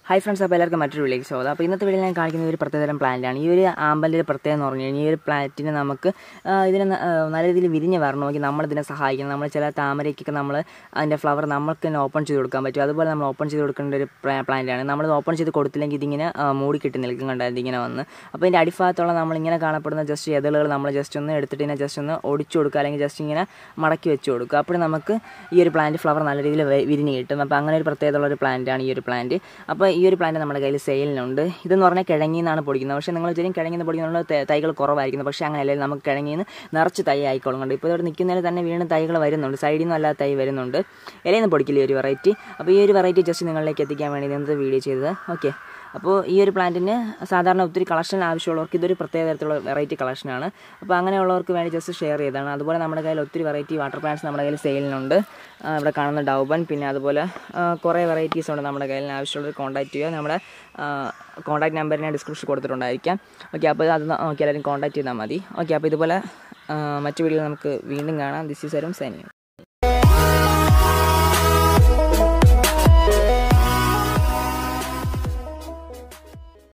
hi friends അപ്പോൾ എല്ലാവർക്കും മറ്റൊരു വീഡിയോയ്ക്ക് സ്വാഗതം അപ്പോൾ ഇന്നത്തെ വീഡിയോയിൽ ഞാൻ കാണിക്കുന്ന ഒരു പ്രത്യേകതരം പ്ലാന്റാണ് ഈ ഒരു ആമ്പലിൻ്റെ പ്രത്യേകത എന്ന് പറഞ്ഞു കഴിഞ്ഞാൽ ഈ ഒരു പ്ലാന്റിന് നമുക്ക് ആ, ഇതിനെ ന- ആ, നല്ല രീതിയിൽ വിരിഞ്ഞ് വരണമെങ്കിൽ നമ്മളിതിനെ സഹായിക്കണം നമ്മൾ ചില താമരയ്ക്കൊക്കെ നമ്മൾ അതിൻ്റെ ഫ്ലവർ നമ്മൾക്ക് തന്നെ ഓപ്പൺ ചെയ്ത് കൊടുക്കാൻ പറ്റും അതുപോലെ നമ്മൾ ഓപ്പൺ ചെയ്ത് കൊടുക്കേണ്ട ഒരു പ്ലാന്റാണ് നമ്മൾ ഓപ്പൺ ചെയ്ത് കൊടുത്തില്ലെങ്കിൽ ഇതിങ്ങനെ ആ, മൂടി കിട്ടി നിൽക്കും കണ്ട ഇതിങ്ങനെ വന്ന് അപ്പോൾ ഇതിൻ്റെ അടിഭാഗത്തുള്ള നമ്മളിങ്ങനെ കാണപ്പെടുന്ന ജസ്റ്റ് എതളുകൾ നമ്മൾ ജസ്റ്റ് ഒന്ന് എടുത്തിട്ട് ഇതിനെ ജസ്റ്റ് ഒന്ന് ഒടിച്ചു കൊടുക്കുക അല്ലെങ്കിൽ ജസ്റ്റ് ഇങ്ങനെ മടക്കി വെച്ച് കൊടുക്കുക അപ്പോൾ നമുക്ക് ഈ ഒരു പ്ലാന്റ് ഫ്ലവർ നല്ല രീതിയിൽ വെ- വിരിഞ്ഞ് കിട്ടും അപ്പോൾ അങ്ങനെ ഒരു പ്രത്യേകതയുള്ള ഒരു പ്ലാന്റാണ് ഈ ഒരു പ്ലാന്റ് അപ്പോൾ ഈ ഒരു പ്ലാന്റ് നമ്മുടെ കയ്യിൽ സെയിലിനുണ്ട് ഇതെന്ന് പറഞ്ഞാൽ കിഴങ്ങിൽ നിന്നാണ് പൊടിക്കുന്നത് പക്ഷേ നിങ്ങൾ വിചാരിക്കും കിഴങ്ങിൽ നിന്ന് പൊടിക്കുന്ന തൈകൾ കുറവായിരിക്കുന്നത് പക്ഷേ അങ്ങനെയല്ല നമുക്ക് കിഴങ്ങിൽ നിന്ന് നിറച്ച് തൈ ആയിക്കോളും കണ്ട് ഇപ്പോൾ ഇവിടെ നിൽക്കുന്നതിൽ തന്നെ വീണ്ടും തൈകൾ വരുന്നുണ്ട് സൈഡിൽ നിന്നും അല്ലാത്ത തൈ വരുന്നുണ്ട് ഇലയിൽ നിന്ന് പൊടിക്കില്ല ഈ ഒരു വെറൈറ്റി അപ്പോൾ ഈ ഒരു വെറൈറ്റി ജസ്റ്റ് നിങ്ങളിലേക്ക് എത്തിക്കാൻ വേണ്ടി ഇന്നത്തെ വീഡിയോ ചെയ്തത് ഓക്കെ അപ്പോൾ ഈ ഒരു പ്ലാന്റിന് സാധാരണ ഒത്തിരി കളക്ഷൻ ആവശ്യമുള്ളവർക്ക് ഇതൊരു പ്രത്യേക തരത്തിലുള്ള വെറൈറ്റി കളക്ഷനാണ് അപ്പോൾ അങ്ങനെയുള്ളവർക്ക് വേണ്ടി ജസ്റ്റ് ഷെയർ ചെയ്തതാണ് അതുപോലെ നമ്മുടെ കയ്യിൽ ഒത്തിരി വെറൈറ്റി വാട്ടർ പ്ലാന്റ്സ് നമ്മുടെ കയ്യിൽ സെയിലിനുണ്ട് ആ, ഇവിടെ കാണുന്ന ഡൗബൻ പിന്നെ അതുപോലെ ആ, കുറേ വെറൈറ്റീസ് ഉണ്ട് നമ്മുടെ കയ്യിൽ ആവശ്യമുള്ളവർ കോൺടാക്ട് ചെയ്യുക നമ്മുടെ കോൺടാക്ട് നമ്പർ ഞാൻ ഡിസ്ക്രിപ്ഷൻ കൊടുത്തിട്ടുണ്ടായിരിക്കാം ഓക്കെ അപ്പോൾ അത് നോക്കി എല്ലാവരും കോൺടാക്ട് ചെയ്താൽ മതി ഓക്കെ അപ്പോൾ ഇതുപോലെ ആ, മറ്റു വീഡിയോയിൽ നമുക്ക് വീണ്ടും കാണാം ദിസ് ഈസ് വരും സൈനിങ്